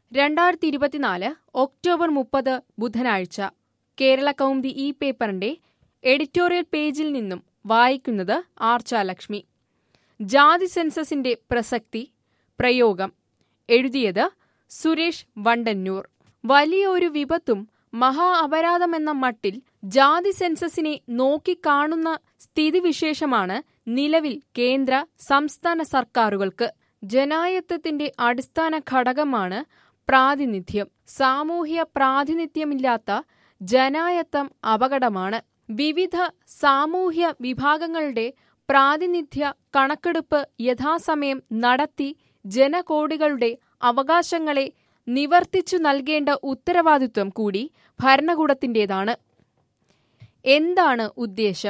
രണ്ടായിരത്തി ഇരുപത്തിനാല് ഒക്ടോബർ മുപ്പത് ബുധനാഴ്ച കേരള കൗമുദി ഈ പേപ്പറിന്റെ എഡിറ്റോറിയൽ പേജിൽ നിന്നും വായിക്കുന്നത് ആർച്ചാലക്ഷ്മി ജാതി സെൻസസിന്റെ പ്രസക്തി പ്രയോഗം എഴുതിയത് സുരേഷ് വണ്ടന്നൂർ വലിയൊരു വിപത്തും മഹാ അപരാധമെന്ന മട്ടിൽ ജാതി സെൻസസിനെ നോക്കിക്കാണുന്ന സ്ഥിതിവിശേഷമാണ് നിലവിൽ കേന്ദ്ര സംസ്ഥാന സർക്കാരുകൾക്ക് ജനായത്തത്തിന്റെ അടിസ്ഥാന ഘടകമാണ് പ്രാതിനിധ്യം സാമൂഹ്യ പ്രാതിനിധ്യമില്ലാത്ത ജനായത്തം അപകടമാണ് വിവിധ സാമൂഹ്യ വിഭാഗങ്ങളുടെ പ്രാതിനിധ്യ കണക്കെടുപ്പ് യഥാസമയം നടത്തി ജനകോടികളുടെ അവകാശങ്ങളെ നിവർത്തിച്ചു നൽകേണ്ട ഉത്തരവാദിത്വം കൂടി ഭരണകൂടത്തിന്റേതാണ് എന്താണ് ഉദ്ദേശം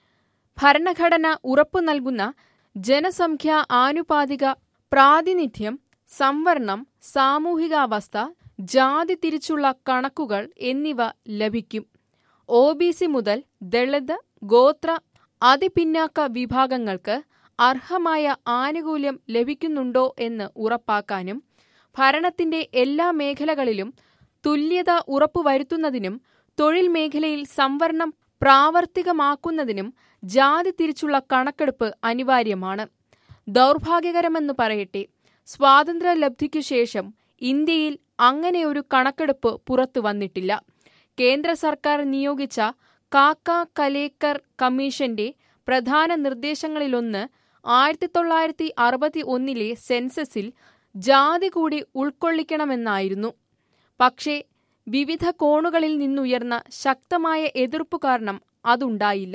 ഭരണഘടന ഉറപ്പു നൽകുന്ന ജനസംഖ്യാ ആനുപാതിക പ്രാതിനിധ്യം സംവരണം സാമൂഹികാവസ്ഥ ജാതി തിരിച്ചുള്ള കണക്കുകൾ എന്നിവ ലഭിക്കും ഒ ബി സി മുതൽ ദളിത് ഗോത്ര അതിപിന്നാക്ക വിഭാഗങ്ങൾക്ക് അർഹമായ ആനുകൂല്യം ലഭിക്കുന്നുണ്ടോ എന്ന് ഉറപ്പാക്കാനും ഭരണത്തിന്റെ എല്ലാ മേഖലകളിലും തുല്യത ഉറപ്പുവരുത്തുന്നതിനും തൊഴിൽ മേഖലയിൽ സംവരണം പ്രാവർത്തികമാക്കുന്നതിനും ജാതി തിരിച്ചുള്ള കണക്കെടുപ്പ് അനിവാര്യമാണ് ദൗർഭാഗ്യകരമെന്ന് പറയട്ടെ സ്വാതന്ത്ര്യലബ്ധിക്കു ശേഷം ഇന്ത്യയിൽ അങ്ങനെയൊരു കണക്കെടുപ്പ് പുറത്തു വന്നിട്ടില്ല കേന്ദ്ര സർക്കാർ നിയോഗിച്ച കാക്ക കലേക്കർ കമ്മീഷന്റെ പ്രധാന നിർദ്ദേശങ്ങളിലൊന്ന് ആയിരത്തി തൊള്ളായിരത്തി അറുപത്തി ഒന്നിലെ സെൻസസിൽ ജാതി കൂടി ഉൾക്കൊള്ളിക്കണമെന്നായിരുന്നു പക്ഷേ വിവിധ കോണുകളിൽ നിന്നുയർന്ന ശക്തമായ എതിർപ്പു കാരണം അതുണ്ടായില്ല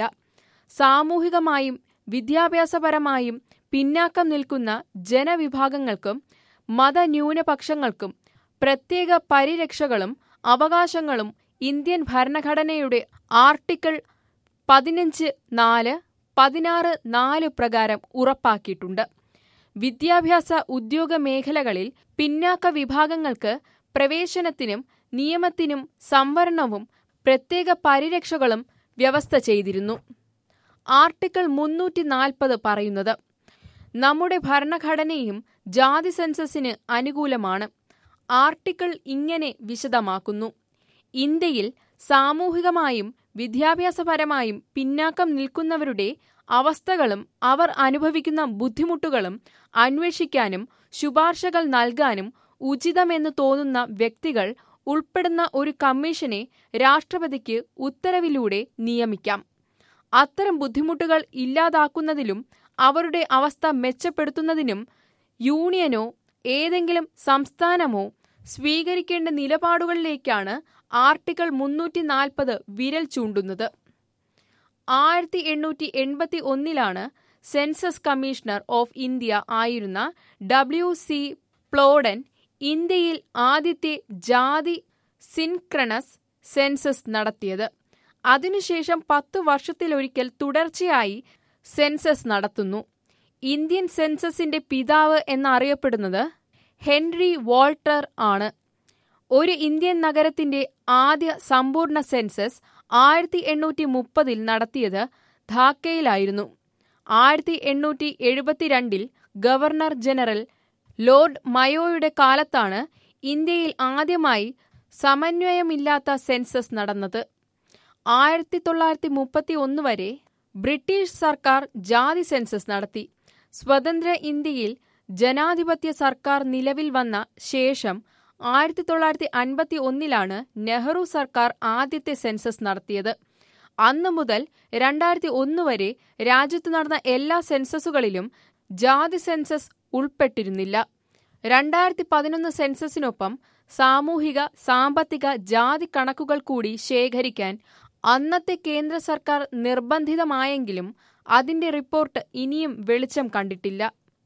സാമൂഹികമായും വിദ്യാഭ്യാസപരമായും പിന്നാക്കം നിൽക്കുന്ന ജനവിഭാഗങ്ങൾക്കും മതന്യൂനപക്ഷങ്ങൾക്കും പ്രത്യേക പരിരക്ഷകളും അവകാശങ്ങളും ഇന്ത്യൻ ഭരണഘടനയുടെ ആർട്ടിക്കിൾ പതിനഞ്ച് നാല് പതിനാറ് നാല് പ്രകാരം ഉറപ്പാക്കിയിട്ടുണ്ട് വിദ്യാഭ്യാസ ഉദ്യോഗ മേഖലകളിൽ പിന്നാക്ക വിഭാഗങ്ങൾക്ക് പ്രവേശനത്തിനും നിയമത്തിനും സംവരണവും പ്രത്യേക പരിരക്ഷകളും വ്യവസ്ഥ ചെയ്തിരുന്നു ആർട്ടിക്കിൾ മുന്നൂറ്റി നാൽപ്പത് പറയുന്നത് നമ്മുടെ ഭരണഘടനയും ജാതി സെൻസസിന് അനുകൂലമാണ് ആർട്ടിക്കിൾ ഇങ്ങനെ വിശദമാക്കുന്നു ഇന്ത്യയിൽ സാമൂഹികമായും വിദ്യാഭ്യാസപരമായും പിന്നാക്കം നിൽക്കുന്നവരുടെ അവസ്ഥകളും അവർ അനുഭവിക്കുന്ന ബുദ്ധിമുട്ടുകളും അന്വേഷിക്കാനും ശുപാർശകൾ നൽകാനും ഉചിതമെന്ന് തോന്നുന്ന വ്യക്തികൾ ഉൾപ്പെടുന്ന ഒരു കമ്മീഷനെ രാഷ്ട്രപതിക്ക് ഉത്തരവിലൂടെ നിയമിക്കാം അത്തരം ബുദ്ധിമുട്ടുകൾ ഇല്ലാതാക്കുന്നതിലും അവരുടെ അവസ്ഥ മെച്ചപ്പെടുത്തുന്നതിനും യൂണിയനോ ഏതെങ്കിലും സംസ്ഥാനമോ സ്വീകരിക്കേണ്ട നിലപാടുകളിലേക്കാണ് ആർട്ടിക്കിൾ മുന്നൂറ്റി നാൽപ്പത് വിരൽ ചൂണ്ടുന്നത് ആയിരത്തി എണ്ണൂറ്റി എൺപത്തി ഒന്നിലാണ് സെൻസസ് കമ്മീഷണർ ഓഫ് ഇന്ത്യ ആയിരുന്ന ഡബ്ല്യു സി പ്ലോഡൻ ഇന്ത്യയിൽ ആദ്യത്തെ ജാതി സിൻക്രണസ് സെൻസസ് നടത്തിയത് അതിനുശേഷം പത്തു വർഷത്തിലൊരിക്കൽ തുടർച്ചയായി സെൻസസ് നടത്തുന്നു ഇന്ത്യൻ സെൻസസിന്റെ പിതാവ് എന്നറിയപ്പെടുന്നത് ഹെൻറി വോൾട്ടർ ആണ് ഒരു ഇന്ത്യൻ നഗരത്തിന്റെ ആദ്യ സമ്പൂർണ്ണ സെൻസസ് ആയിരത്തി എണ്ണൂറ്റി മുപ്പതിൽ നടത്തിയത് ധാക്കയിലായിരുന്നു ആയിരത്തി എണ്ണൂറ്റി എഴുപത്തിരണ്ടിൽ ഗവർണർ ജനറൽ ലോർഡ് മയോയുടെ കാലത്താണ് ഇന്ത്യയിൽ ആദ്യമായി സമന്വയമില്ലാത്ത സെൻസസ് നടന്നത് ആയിരത്തി തൊള്ളായിരത്തി മുപ്പത്തി ഒന്ന് വരെ ബ്രിട്ടീഷ് സർക്കാർ ജാതി സെൻസസ് നടത്തി സ്വതന്ത്ര ഇന്ത്യയിൽ ജനാധിപത്യ സർക്കാർ നിലവിൽ വന്ന ശേഷം ആയിരത്തി തൊള്ളായിരത്തി അൻപത്തി ഒന്നിലാണ് നെഹ്റു സർക്കാർ ആദ്യത്തെ സെൻസസ് നടത്തിയത് അന്നു മുതൽ രണ്ടായിരത്തി ഒന്ന് വരെ രാജ്യത്ത് നടന്ന എല്ലാ സെൻസസുകളിലും ജാതി സെൻസസ് ഉൾപ്പെട്ടിരുന്നില്ല രണ്ടായിരത്തി പതിനൊന്ന് സെൻസസിനൊപ്പം സാമൂഹിക സാമ്പത്തിക ജാതി കണക്കുകൾ കൂടി ശേഖരിക്കാൻ അന്നത്തെ കേന്ദ്ര സർക്കാർ നിർബന്ധിതമായെങ്കിലും അതിന്റെ റിപ്പോർട്ട് ഇനിയും വെളിച്ചം കണ്ടിട്ടില്ല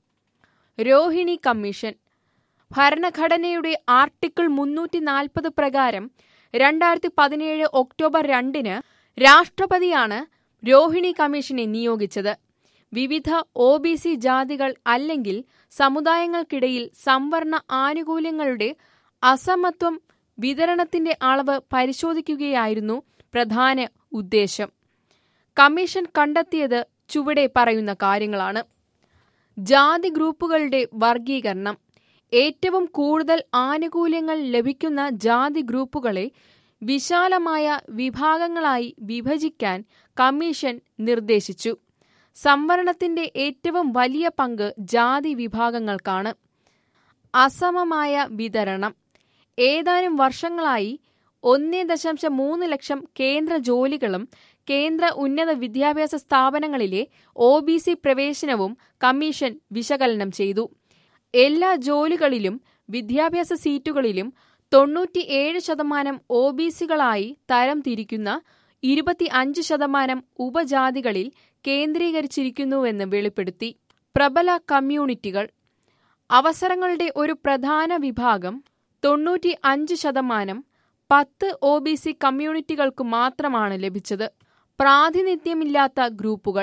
രോഹിണി കമ്മീഷൻ ഭരണഘടനയുടെ ആർട്ടിക്കിൾ മുന്നൂറ്റി നാൽപ്പത് പ്രകാരം രണ്ടായിരത്തി പതിനേഴ് ഒക്ടോബർ രണ്ടിന് രാഷ്ട്രപതിയാണ് രോഹിണി കമ്മീഷനെ നിയോഗിച്ചത് വിവിധ ഒ ബി സി ജാതികൾ അല്ലെങ്കിൽ സമുദായങ്ങൾക്കിടയിൽ സംവരണ ആനുകൂല്യങ്ങളുടെ അസമത്വം വിതരണത്തിന്റെ അളവ് പരിശോധിക്കുകയായിരുന്നു പ്രധാന ഉദ്ദേശം കമ്മീഷൻ കണ്ടെത്തിയത് ചുവടെ പറയുന്ന കാര്യങ്ങളാണ് ജാതി ഗ്രൂപ്പുകളുടെ വർഗീകരണം ഏറ്റവും കൂടുതൽ ആനുകൂല്യങ്ങൾ ലഭിക്കുന്ന ജാതി ഗ്രൂപ്പുകളെ വിശാലമായ വിഭാഗങ്ങളായി വിഭജിക്കാൻ കമ്മീഷൻ നിർദ്ദേശിച്ചു സംവരണത്തിന്റെ ഏറ്റവും വലിയ പങ്ക് ജാതി വിഭാഗങ്ങൾക്കാണ് അസമമായ വിതരണം ഏതാനും വർഷങ്ങളായി ഒന്നേ ദശാംശം മൂന്ന് ലക്ഷം കേന്ദ്ര ജോലികളും കേന്ദ്ര ഉന്നത വിദ്യാഭ്യാസ സ്ഥാപനങ്ങളിലെ ഒ ബി സി പ്രവേശനവും കമ്മീഷൻ വിശകലനം ചെയ്തു എല്ലാ ജോലികളിലും വിദ്യാഭ്യാസ സീറ്റുകളിലും തൊണ്ണൂറ്റിയേഴ് ശതമാനം ഒ ബി സികളായി തരം തിരിക്കുന്ന ഇരുപത്തി അഞ്ച് ശതമാനം ഉപജാതികളിൽ കേന്ദ്രീകരിച്ചിരിക്കുന്നുവെന്ന് വെളിപ്പെടുത്തി പ്രബല കമ്മ്യൂണിറ്റികൾ അവസരങ്ങളുടെ ഒരു പ്രധാന വിഭാഗം തൊണ്ണൂറ്റി അഞ്ച് ശതമാനം പത്ത് ഒ ബി സി കമ്മ്യൂണിറ്റികൾക്കു മാത്രമാണ് ലഭിച്ചത് പ്രാതിനിധ്യമില്ലാത്ത ഗ്രൂപ്പുകൾ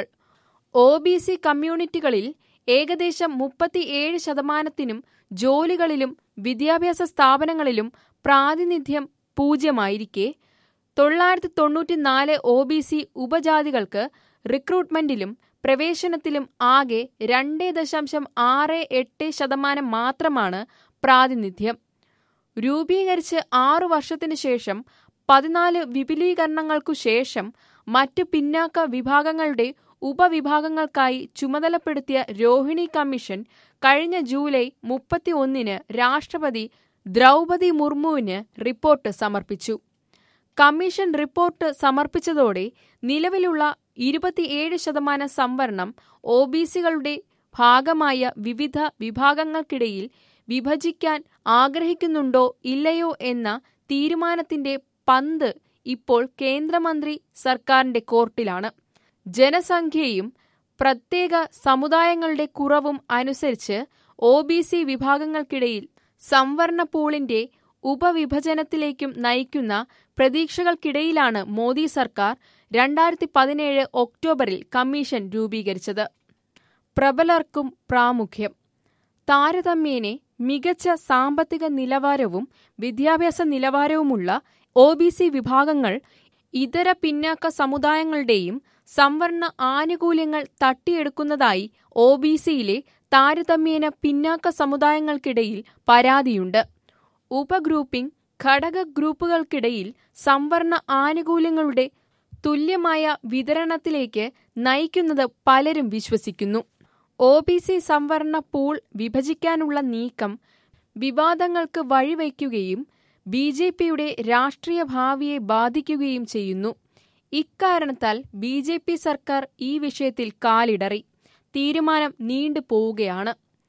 ഒ ബി സി കമ്മ്യൂണിറ്റികളിൽ ഏകദേശം മുപ്പത്തിയേഴ് ശതമാനത്തിനും ജോലികളിലും വിദ്യാഭ്യാസ സ്ഥാപനങ്ങളിലും പ്രാതിനിധ്യം പൂജ്യമായിരിക്കെ തൊള്ളായിരത്തി തൊണ്ണൂറ്റിനാല് ഒ ബി സി ഉപജാതികൾക്ക് റിക്രൂട്ട്മെന്റിലും പ്രവേശനത്തിലും ആകെ രണ്ട് ദശാംശം ആറ് എട്ട് ശതമാനം മാത്രമാണ് പ്രാതിനിധ്യം രൂപീകരിച്ച് ആറു വർഷത്തിനു ശേഷം പതിനാല് വിപുലീകരണങ്ങൾക്കു ശേഷം മറ്റു പിന്നാക്ക വിഭാഗങ്ങളുടെ ഉപവിഭാഗങ്ങൾക്കായി ചുമതലപ്പെടുത്തിയ രോഹിണി കമ്മീഷൻ കഴിഞ്ഞ ജൂലൈ മുപ്പത്തി ഒന്നിന് രാഷ്ട്രപതി ദ്രൗപതി മുർമുവിന് റിപ്പോർട്ട് സമർപ്പിച്ചു കമ്മീഷൻ റിപ്പോർട്ട് സമർപ്പിച്ചതോടെ നിലവിലുള്ള ഇരുപത്തിയേഴ് ശതമാനം സംവരണം ഒ ബി സികളുടെ ഭാഗമായ വിവിധ വിഭാഗങ്ങൾക്കിടയിൽ വിഭജിക്കാൻ ആഗ്രഹിക്കുന്നുണ്ടോ ഇല്ലയോ എന്ന തീരുമാനത്തിന്റെ പന്ത് ഇപ്പോൾ കേന്ദ്രമന്ത്രി സർക്കാരിന്റെ കോർട്ടിലാണ് ജനസംഖ്യയും പ്രത്യേക സമുദായങ്ങളുടെ കുറവും അനുസരിച്ച് ഒ ബി സി വിഭാഗങ്ങൾക്കിടയിൽ സംവരണ പൂളിന്റെ ഉപവിഭജനത്തിലേക്കും നയിക്കുന്ന പ്രതീക്ഷകൾക്കിടയിലാണ് മോദി സർക്കാർ രണ്ടായിരത്തി പതിനേഴ് ഒക്ടോബറിൽ കമ്മീഷൻ രൂപീകരിച്ചത് പ്രബലർക്കും പ്രാമുഖ്യം താരതമ്യേനെ മികച്ച സാമ്പത്തിക നിലവാരവും വിദ്യാഭ്യാസ നിലവാരവുമുള്ള ഒ ബി സി വിഭാഗങ്ങൾ ഇതര പിന്നാക്ക സമുദായങ്ങളുടെയും സംവരണ ആനുകൂല്യങ്ങൾ തട്ടിയെടുക്കുന്നതായി ഒ ബി സിയിലെ താരതമ്യേന പിന്നാക്ക സമുദായങ്ങൾക്കിടയിൽ പരാതിയുണ്ട് ഉപഗ്രൂപ്പിംഗ് ഘടക ഗ്രൂപ്പുകൾക്കിടയിൽ സംവരണ ആനുകൂല്യങ്ങളുടെ തുല്യമായ വിതരണത്തിലേക്ക് നയിക്കുന്നത് പലരും വിശ്വസിക്കുന്നു ഒ ബി സി സംവരണ പൂൾ വിഭജിക്കാനുള്ള നീക്കം വിവാദങ്ങൾക്ക് വഴിവയ്ക്കുകയും ബി ജെ പിയുടെ രാഷ്ട്രീയ ഭാവിയെ ബാധിക്കുകയും ചെയ്യുന്നു ഇക്കാരണത്താൽ ബി ജെ പി സർക്കാർ ഈ വിഷയത്തിൽ കാലിടറി തീരുമാനം നീണ്ടു പോവുകയാണ്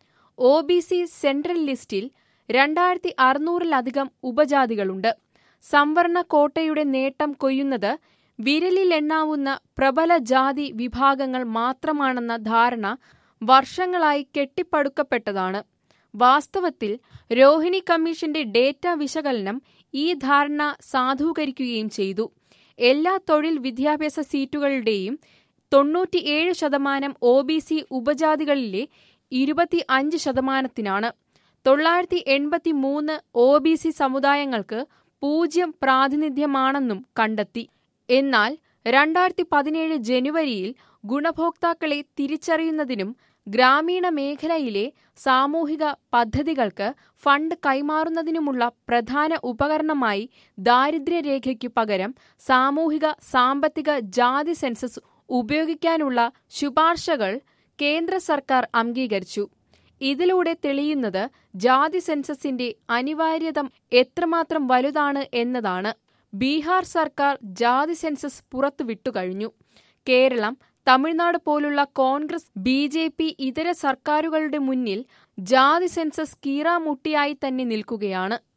ഒ ബി സി സെൻട്രൽ ലിസ്റ്റിൽ രണ്ടായിരത്തി അറുന്നൂറിലധികം ഉപജാതികളുണ്ട് സംവരണ കോട്ടയുടെ നേട്ടം കൊയ്യുന്നത് വിരലിലെണ്ണാവുന്ന പ്രബല ജാതി വിഭാഗങ്ങൾ മാത്രമാണെന്ന ധാരണ വർഷങ്ങളായി കെട്ടിപ്പടുക്കപ്പെട്ടതാണ് വാസ്തവത്തിൽ രോഹിണി കമ്മീഷന്റെ ഡേറ്റ വിശകലനം ഈ ധാരണ സാധൂകരിക്കുകയും ചെയ്തു എല്ലാ തൊഴിൽ വിദ്യാഭ്യാസ സീറ്റുകളുടെയും തൊണ്ണൂറ്റിയേഴ് ശതമാനം ഒ ബി സി ഉപജാതികളിലെ ഇരുപത്തി അഞ്ച് ശതമാനത്തിനാണ് തൊള്ളായിരത്തി എൺപത്തി മൂന്ന് ഒ ബി സി സമുദായങ്ങൾക്ക് പൂജ്യം പ്രാതിനിധ്യമാണെന്നും കണ്ടെത്തി എന്നാൽ രണ്ടായിരത്തി പതിനേഴ് ജനുവരിയിൽ ഗുണഭോക്താക്കളെ തിരിച്ചറിയുന്നതിനും ഗ്രാമീണ മേഖലയിലെ സാമൂഹിക പദ്ധതികൾക്ക് ഫണ്ട് കൈമാറുന്നതിനുമുള്ള പ്രധാന ഉപകരണമായി ദാരിദ്ര്യരേഖയ്ക്കു പകരം സാമൂഹിക സാമ്പത്തിക ജാതി സെൻസസ് ഉപയോഗിക്കാനുള്ള ശുപാർശകൾ കേന്ദ്ര സർക്കാർ അംഗീകരിച്ചു ഇതിലൂടെ തെളിയുന്നത് ജാതി സെൻസസിന്റെ അനിവാര്യത എത്രമാത്രം വലുതാണ് എന്നതാണ് ബീഹാർ സർക്കാർ ജാതി സെൻസസ് പുറത്തുവിട്ടുകഴിഞ്ഞു കേരളം തമിഴ്നാട് പോലുള്ള കോൺഗ്രസ് ബി ജെ പി ഇതര സർക്കാരുകളുടെ മുന്നിൽ ജാതി സെൻസസ് കീറാമുട്ടിയായി തന്നെ നിൽക്കുകയാണ്